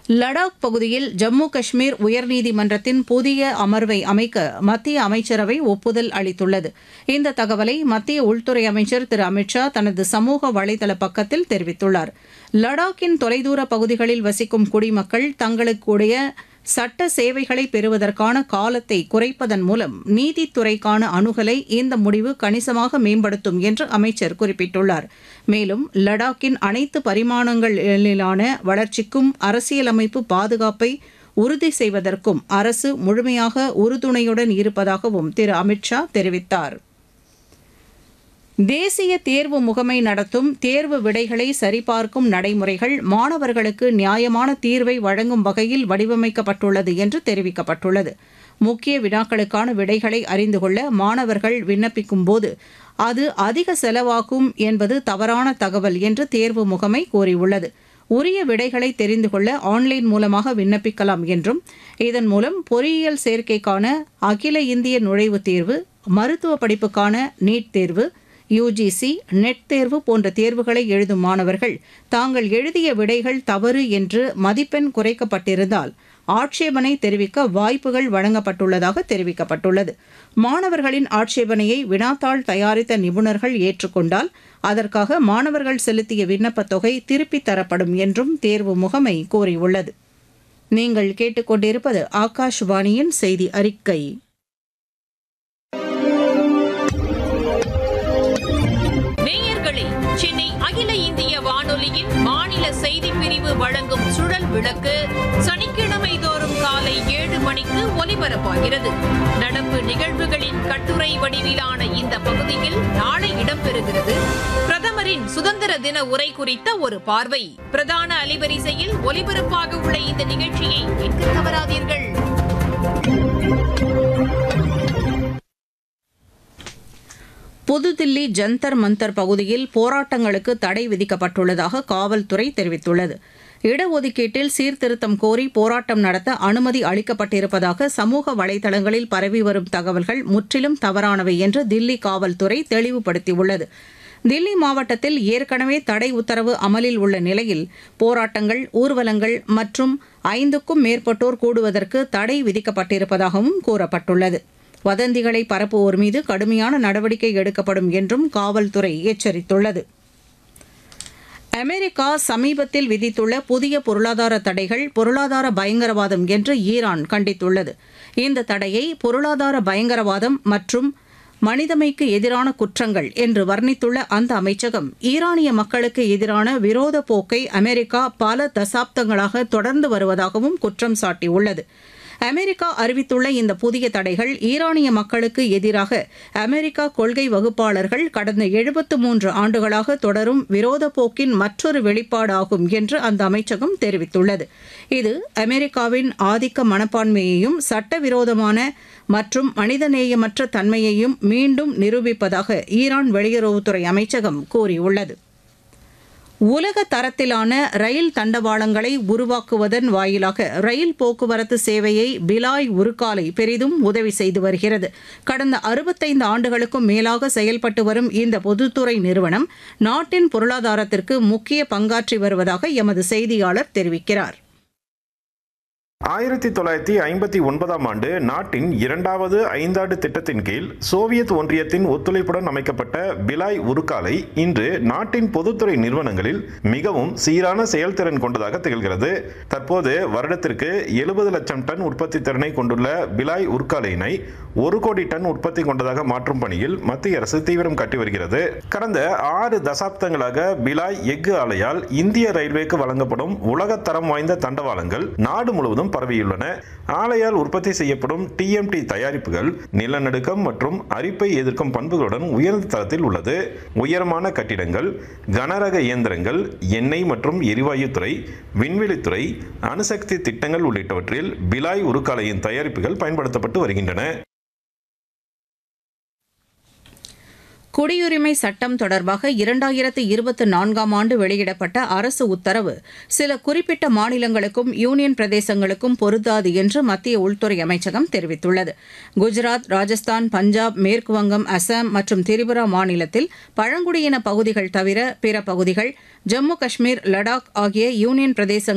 லடாக் பகுதியில் ஜம்மு காஷ்மீர் உயர்நீதிமன்றத்தின் புதிய அமர்வை அமைக்க மத்திய அமைச்சரவை ஒப்புதல் அளித்துள்ளது இந்த தகவலை மத்திய உள்துறை அமைச்சர் திரு அமித் ஷா தனது சமூக வலைதள பக்கத்தில் தெரிவித்துள்ளார் லடாக்கின் தொலைதூர பகுதிகளில் வசிக்கும் குடிமக்கள் தங்களுக்குடைய சட்ட சேவைகளை பெறுவதற்கான காலத்தை குறைப்பதன் மூலம் நீதித்துறைக்கான அணுகலை இந்த முடிவு கணிசமாக மேம்படுத்தும் என்று அமைச்சர் குறிப்பிட்டுள்ளார் மேலும் லடாக்கின் அனைத்து பரிமாணங்களிலான வளர்ச்சிக்கும் அரசியலமைப்பு பாதுகாப்பை உறுதி செய்வதற்கும் அரசு முழுமையாக உறுதுணையுடன் இருப்பதாகவும் திரு அமித் ஷா தெரிவித்தார் தேசிய தேர்வு முகமை நடத்தும் தேர்வு விடைகளை சரிபார்க்கும் நடைமுறைகள் மாணவர்களுக்கு நியாயமான தீர்வை வழங்கும் வகையில் வடிவமைக்கப்பட்டுள்ளது என்று தெரிவிக்கப்பட்டுள்ளது முக்கிய வினாக்களுக்கான விடைகளை அறிந்து கொள்ள மாணவர்கள் விண்ணப்பிக்கும் போது அது அதிக செலவாகும் என்பது தவறான தகவல் என்று தேர்வு முகமை கூறியுள்ளது உரிய விடைகளை தெரிந்து கொள்ள ஆன்லைன் மூலமாக விண்ணப்பிக்கலாம் என்றும் இதன் மூலம் பொறியியல் சேர்க்கைக்கான அகில இந்திய நுழைவுத் தேர்வு மருத்துவ படிப்புக்கான நீட் தேர்வு யுஜிசி நெட் தேர்வு போன்ற தேர்வுகளை எழுதும் மாணவர்கள் தாங்கள் எழுதிய விடைகள் தவறு என்று மதிப்பெண் குறைக்கப்பட்டிருந்தால் ஆட்சேபனை தெரிவிக்க வாய்ப்புகள் வழங்கப்பட்டுள்ளதாக தெரிவிக்கப்பட்டுள்ளது மாணவர்களின் ஆட்சேபனையை வினாத்தாள் தயாரித்த நிபுணர்கள் ஏற்றுக்கொண்டால் அதற்காக மாணவர்கள் செலுத்திய விண்ணப்பத் தொகை திருப்பித் தரப்படும் என்றும் தேர்வு முகமை கூறியுள்ளது நீங்கள் கேட்டுக்கொண்டிருப்பது ஆகாஷ்வாணியின் செய்தி அறிக்கை நேயர்களே சென்னை அகில இந்திய வானொலியின் மாநில செய்திப் பிரிவு வழங்கும் சுழல் விளக்கு சனிக்கிழமை தோறும் காலை ஏழு மணிக்கு ஒலிபரப்பாகிறது நடப்பு நிகழ்வுகளின் கட்டுரை வடிவிலான இந்த பகுதியில் நாளை இடம்பெறுகிறது பிரதமரின் சுதந்திர தின உரை குறித்த ஒரு பார்வை பிரதான அலைவரிசையில் ஒலிபரப்பாக உள்ள இந்த நிகழ்ச்சியை கேட்க தவறாதீர்கள் புதுதில்லி ஜந்தர் மந்தர் பகுதியில் போராட்டங்களுக்கு தடை விதிக்கப்பட்டுள்ளதாக காவல்துறை தெரிவித்துள்ளது இடஒதுக்கீட்டில் சீர்திருத்தம் கோரி போராட்டம் நடத்த அனுமதி அளிக்கப்பட்டிருப்பதாக சமூக வலைதளங்களில் பரவி வரும் தகவல்கள் முற்றிலும் தவறானவை என்று தில்லி காவல்துறை தெளிவுபடுத்தியுள்ளது தில்லி மாவட்டத்தில் ஏற்கனவே தடை உத்தரவு அமலில் உள்ள நிலையில் போராட்டங்கள் ஊர்வலங்கள் மற்றும் ஐந்துக்கும் மேற்பட்டோர் கூடுவதற்கு தடை விதிக்கப்பட்டிருப்பதாகவும் கூறப்பட்டுள்ளது வதந்திகளை பரப்புவோர் மீது கடுமையான நடவடிக்கை எடுக்கப்படும் என்றும் காவல்துறை எச்சரித்துள்ளது அமெரிக்கா சமீபத்தில் விதித்துள்ள புதிய பொருளாதார தடைகள் பொருளாதார பயங்கரவாதம் என்று ஈரான் கண்டித்துள்ளது இந்த தடையை பொருளாதார பயங்கரவாதம் மற்றும் மனிதமைக்கு எதிரான குற்றங்கள் என்று வர்ணித்துள்ள அந்த அமைச்சகம் ஈரானிய மக்களுக்கு எதிரான விரோத போக்கை அமெரிக்கா பல தசாப்தங்களாக தொடர்ந்து வருவதாகவும் குற்றம் சாட்டியுள்ளது அமெரிக்கா அறிவித்துள்ள இந்த புதிய தடைகள் ஈரானிய மக்களுக்கு எதிராக அமெரிக்கா கொள்கை வகுப்பாளர்கள் கடந்த எழுபத்து மூன்று ஆண்டுகளாக தொடரும் விரோத போக்கின் மற்றொரு வெளிப்பாடாகும் என்று அந்த அமைச்சகம் தெரிவித்துள்ளது இது அமெரிக்காவின் ஆதிக்க மனப்பான்மையையும் சட்டவிரோதமான மற்றும் மனிதநேயமற்ற தன்மையையும் மீண்டும் நிரூபிப்பதாக ஈரான் வெளியுறவுத்துறை அமைச்சகம் கூறியுள்ளது உலக தரத்திலான ரயில் தண்டவாளங்களை உருவாக்குவதன் வாயிலாக ரயில் போக்குவரத்து சேவையை பிலாய் உருக்காலை பெரிதும் உதவி செய்து வருகிறது கடந்த அறுபத்தைந்து ஆண்டுகளுக்கும் மேலாக செயல்பட்டு வரும் இந்த பொதுத்துறை நிறுவனம் நாட்டின் பொருளாதாரத்திற்கு முக்கிய பங்காற்றி வருவதாக எமது செய்தியாளர் தெரிவிக்கிறார் ஆயிரத்தி தொள்ளாயிரத்தி ஐம்பத்தி ஒன்பதாம் ஆண்டு நாட்டின் இரண்டாவது ஐந்தாண்டு திட்டத்தின் கீழ் சோவியத் ஒன்றியத்தின் ஒத்துழைப்புடன் அமைக்கப்பட்ட பிலாய் உருக்காலை இன்று நாட்டின் பொதுத்துறை நிறுவனங்களில் மிகவும் சீரான செயல்திறன் கொண்டதாக திகழ்கிறது தற்போது வருடத்திற்கு எழுபது லட்சம் டன் உற்பத்தி திறனை கொண்டுள்ள பிலாய் உருக்காலையினை ஒரு கோடி டன் உற்பத்தி கொண்டதாக மாற்றும் பணியில் மத்திய அரசு தீவிரம் காட்டி வருகிறது கடந்த ஆறு தசாப்தங்களாக பிலாய் எஃகு ஆலையால் இந்திய ரயில்வேக்கு வழங்கப்படும் உலகத்தரம் வாய்ந்த தண்டவாளங்கள் நாடு முழுவதும் பரவியுள்ளன ஆலையால் உற்பத்தி செய்யப்படும் டிஎம்டி தயாரிப்புகள் நிலநடுக்கம் மற்றும் அரிப்பை எதிர்க்கும் பண்புகளுடன் உயர்ந்த தரத்தில் உள்ளது உயரமான கட்டிடங்கள் கனரக இயந்திரங்கள் எண்ணெய் மற்றும் எரிவாயுத்துறை விண்வெளித்துறை அணுசக்தி திட்டங்கள் உள்ளிட்டவற்றில் பிலாய் உருக்காலையின் தயாரிப்புகள் பயன்படுத்தப்பட்டு வருகின்றன குடியுரிமை சட்டம் தொடர்பாக இரண்டாயிரத்து இருபத்தி நான்காம் ஆண்டு வெளியிடப்பட்ட அரசு உத்தரவு சில குறிப்பிட்ட மாநிலங்களுக்கும் யூனியன் பிரதேசங்களுக்கும் பொருந்தாது என்று மத்திய உள்துறை அமைச்சகம் தெரிவித்துள்ளது குஜராத் ராஜஸ்தான் பஞ்சாப் மேற்கு வங்கம் அசாம் மற்றும் திரிபுரா மாநிலத்தில் பழங்குடியின பகுதிகள் தவிர பிற பகுதிகள் ஜம்மு காஷ்மீர் லடாக் ஆகிய யூனியன் பிரதேச